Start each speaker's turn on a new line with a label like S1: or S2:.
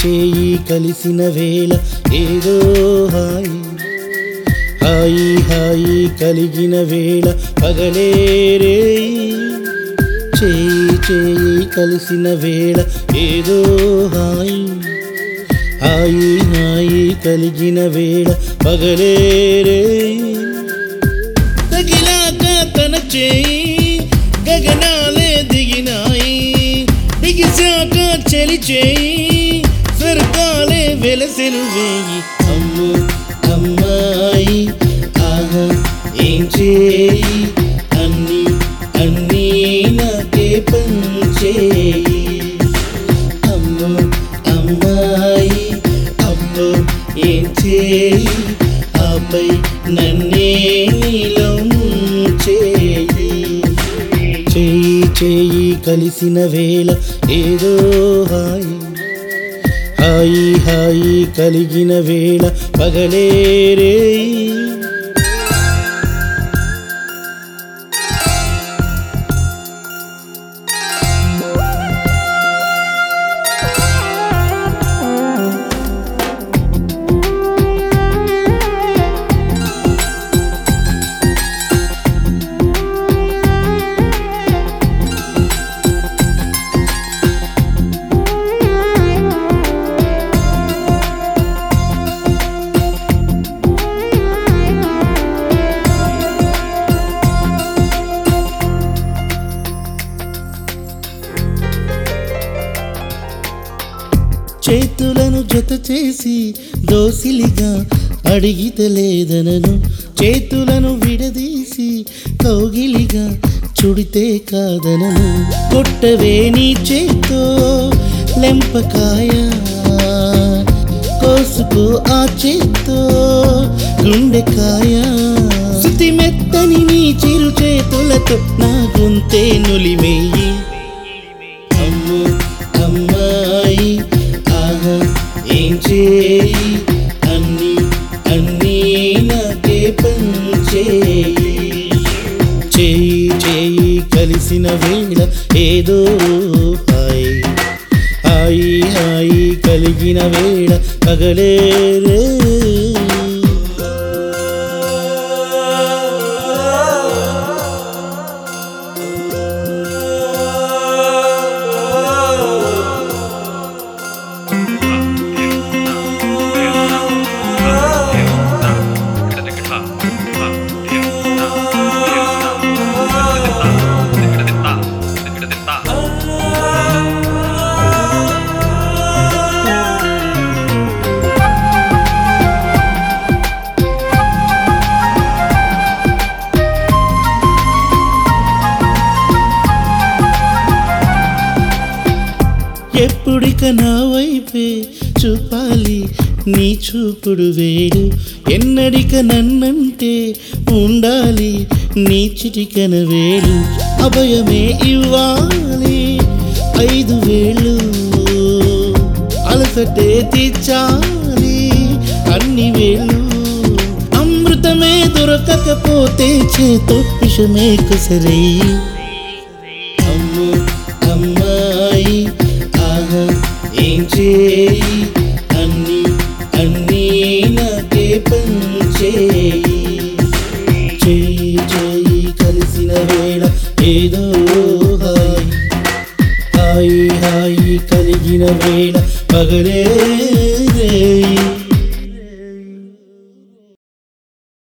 S1: చేయి కలిసిన వేళ ఏదో హాయి హాయి హాయి కలిగిన వేళ పగలేరే చేయి చేయి కలిసిన వేళ ఏదో హాయి హాయి హాయి కలిగిన వేళ పగలేరే తగిలాక తన చేయి గగనాలే దిగినాయి దిగిశాక చలి చేయి స్వర్గాలే వెలసెలు వేయి అమ్ము అమ్మాయి ఆహా ఏం చేయి అన్ని అన్నీ నాకే పంచేయి అమ్మో అమ్మాయి అమ్మో ఏం చేయి ఆపై నన్నే నీలో చేయి చేయి చేయి కలిసిన వేళ ఏదో హాయి హాయి హాయి కలిగిన వేళ పగలేరే చేతులను జత చేసి దోసిలిగా అడిగితే లేదనను చేతులను విడదీసి కౌగిలిగా చుడితే కాదనను కొట్టవే నీ చేతో లెంపకాయ కోసుకో ఆ చేత్తో గుండెకాయ శృతి మెత్తని నీ చిరు చేతులతో నా గొంతే నులిమేయి అమ్ము అమ్మాయి ఆహా ఏం చేయి అన్ని అన్నీ నాకే పంచేయి చేయి చేయి కలిసిన వేళ ఏదో హాయి హాయి హాయి కలిగిన వేళ పగలేరే ఎప్పుడిక నా వైపే చూపాలి నీ చూపుడు వేడు ఎన్నడిక నన్నంటే ఉండాలి నీ చిటికన వేలు అభయమే ఇవ్వాలి ఐదు వేళ్ళు అలసటే తీర్చాలి అన్ని వేళ్ళు అమృతమే దొరకకపోతే చేతో విషమే కుసరయ్యి అమ్ము అమ్మాయి ఆహా ఏం చేయి అన్ని అన్నీ నాకే పంచేయి చేయి చేయి కలిసిన వేళ ఏదో హాయి హాయి హాయి కలిగిన వేళ పగలే రేయి